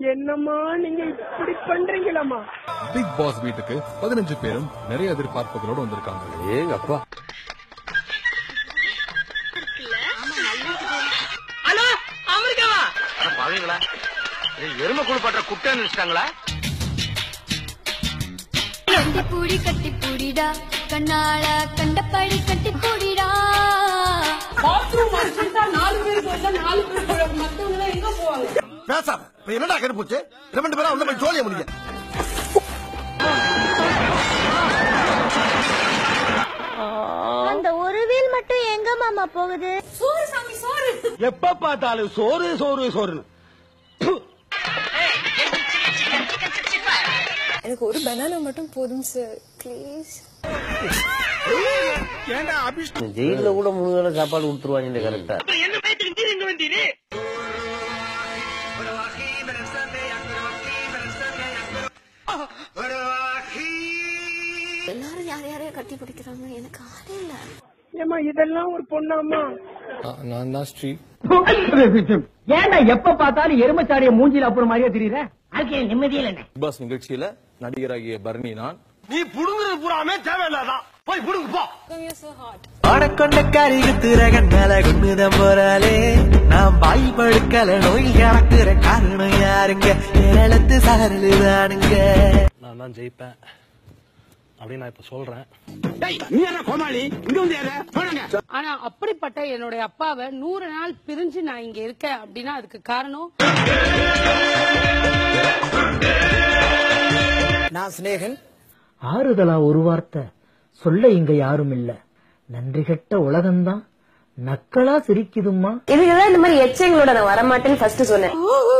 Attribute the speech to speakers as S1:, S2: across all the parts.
S1: என்னம்மா நீங்க இப்படி பண்றீங்களம்மா
S2: பிக் பாஸ் வீட்டுக்கு பதினஞ்சு பேரும் நிறைய எதிர்பார்ப்புகளோட வந்திருக்காங்க
S3: ஏங்க அப்பா
S1: ஹலோ அமெரிக்காவா
S4: பாவீங்களா எரும குழுப்பட்ட குட்டை நினைச்சிட்டாங்களா
S5: கட்டி பூடி கட்டி பூடிடா கண்ணால கண்டபடி கட்டி பூடிடா
S1: பாத்ரூம் அடிச்சுட்டா நாலு பேருக்கு வந்தா நாலு பேருக்கு மத்தவங்க எல்லாம் எங்க போவாங்க
S6: பேசாம இப்ப என்னடா கருப்புச்சு ரெண்டு பேரும் உள்ள போய் ஜோலிய முடிங்க
S5: அந்த ஒரு வீல் மட்டும் எங்க மாமா போகுது
S1: சோறு சாமி சோறு
S4: எப்ப பார்த்தாலும் சோறு சோறு சோறுன்னு
S7: எனக்கு ஒரு பனானா மட்டும் போதும் சார் ப்ளீஸ்
S3: ஜெயில கூட மூணு வேளை சாப்பாடு கொடுத்துருவாங்க கரெக்டா
S4: என்ன பயத்துக்கு நீ இங்க வந்தீரு
S7: எல்லாரும் யார் யாரையோ கட்டி பிடிக்கிறாங்க எனக்கு ஆளே இல்ல
S1: ஏமா இதெல்லாம் ஒரு பொண்ணாமா
S2: நான் தான் ஸ்ரீ
S1: ஏன்டா எப்ப பார்த்தாலும் எருமச்சாடிய மூஞ்சில அப்புறம் மாதிரியே தெரியுற அதுக்கு நிம்மதியே இல்ல
S2: பிக் பாஸ் நிகழ்ச்சியில நடிகராகிய பரணி நான்
S6: நீ புடுங்குறது பூராமே தேவையில்லாதான் போய் புடுங்கு போ
S8: ஆடக்கொண்ட கரிகுத்துற மேல கொண்டுதான் போறாளே நான் பாய் படுக்கல நோய் கிடக்குற காரணம் யாருங்க ஏழத்து சாரலுதானுங்க
S9: நான் தான் ஜெயிப்பேன் அப்படின்னு நான் இப்ப சொல்றேன்
S4: நீ என்ன கோமாளி இங்க வந்து யார போடுங்க
S1: ஆனா அப்படிப்பட்ட என்னுடைய அப்பாவை நூறு நாள் பிரிஞ்சு நான் இங்க இருக்கேன் அப்படின்னா அதுக்கு காரணம்
S8: நான் சிநேகன்
S1: ஆறுதலா ஒரு வார்த்தை சொல்ல இங்க யாரும் இல்ல நன்றி கெட்ட உலகம்தான் நக்கலா சிரிக்குதுமா
S7: இதுக்குதான் இந்த மாதிரி எச்சங்களோட நான் வரமாட்டேன்னு ஃபர்ஸ்ட் சொன்னேன்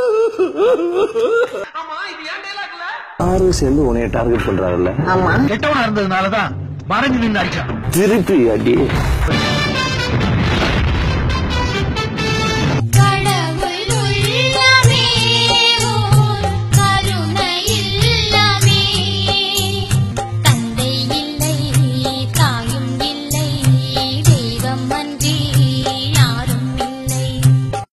S3: ஆறு சேர்ந்து உன்னைய டார்கெட் பண்றாருல்ல
S4: கெட்டவனா இருந்ததுனாலதான் மறைஞ்சு நின்று அடிச்சான்
S3: திருப்பி அடி